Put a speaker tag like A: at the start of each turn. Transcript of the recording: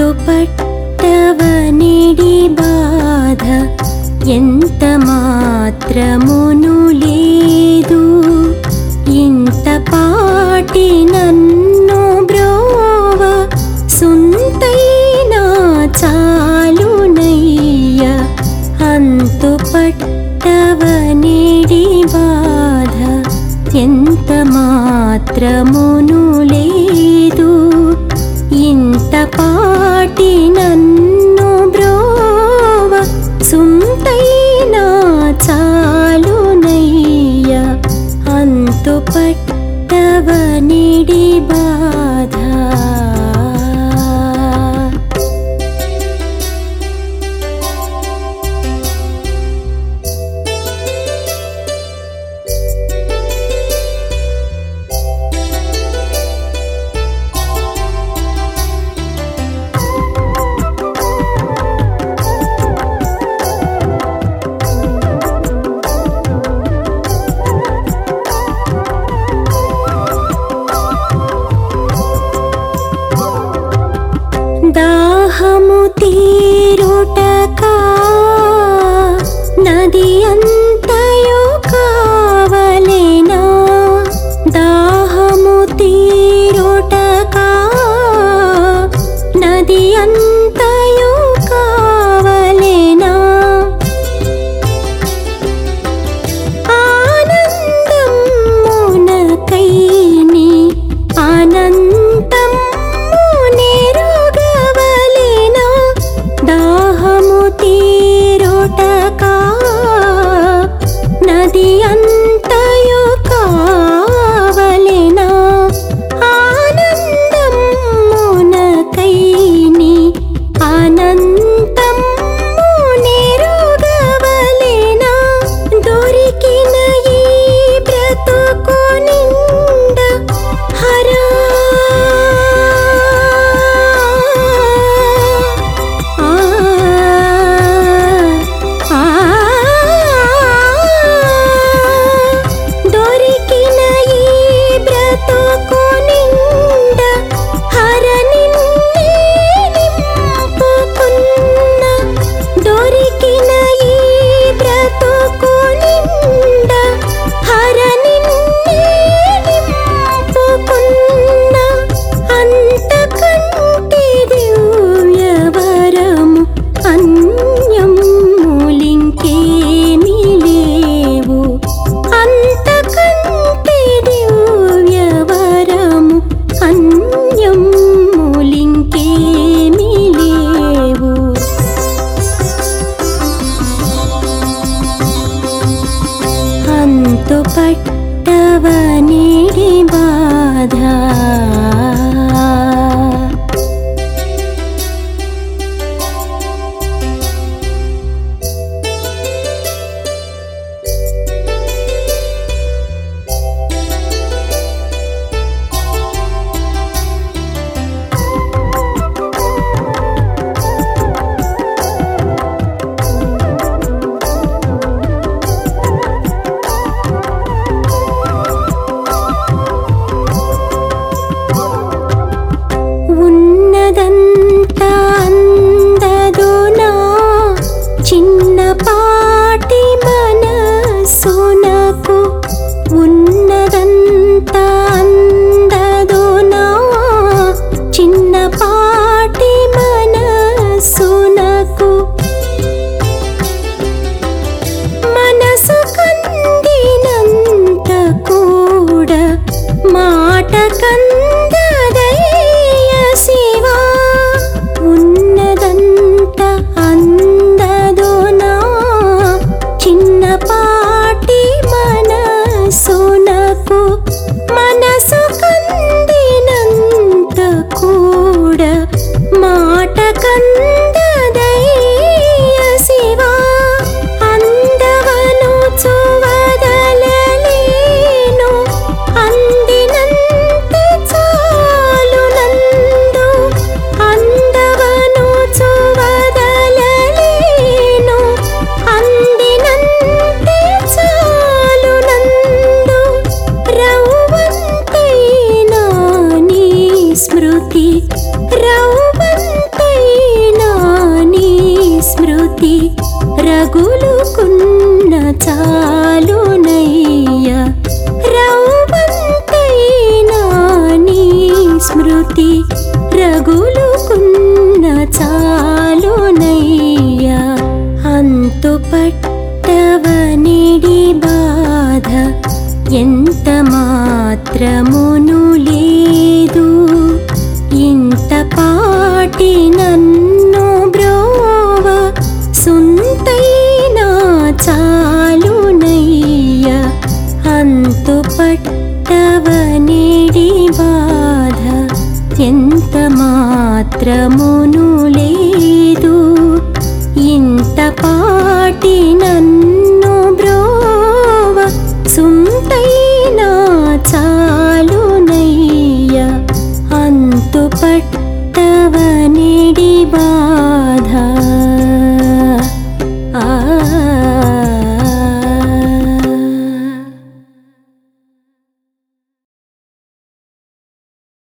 A: అంతుపట్టవనిడి బాధ ఎంత మాత్రమును లేదు ఇంత పాటి నన్ను బ్రోవ సుంతైనా చాలునయ్య అంతుపట్టవనిడి బాధ ఎంత మాత్రమును లేదు ఇంత పాటి నన్ను బ్రోవ సుంతైనా చాలునయ్య అంతు పట్టవనిడి బాధ దాహము తీరుటకా నది అంతయు కావలేనా దాహము తీరుటకా నది అంతయు కావలేనా ఆనందమునకైని అనంతము నెరుగవలెనా దాహము తీరుటకా నది అంతయు కావలెనా ఆనందమునకైని అనంతము నెరుగవలెనా దొరికిన ఈ బ్రతుకు నిండ హరా ఆ ఆ దొరికిన ఈ బ్రతుకు నిండ హర నిన్నే నింపుకున్న దొరికిన ఈ బ్రతుకు నిండ హర నిన్నే నింపుకున్న అంతకంటే దివ్యవరము అన్యములింకేమీ లేవు అంతకంటే దివ్యవరము అన్యములింకేమీ లేవు అంతు పట్టవనిడి బాధ ఎంత మాత్రమును లేదు ఇంత పాటి నన్ను బ్రోవ సుంతైనా చాలునయ్య అంతు పట్టవనేడి బాధ ఎంత మాత్రమును లేదు ఇంత పాటి నన్ను బ్రోవ సుంతైనా చాలునయ్య అంతు పట్టవనిడి బాధ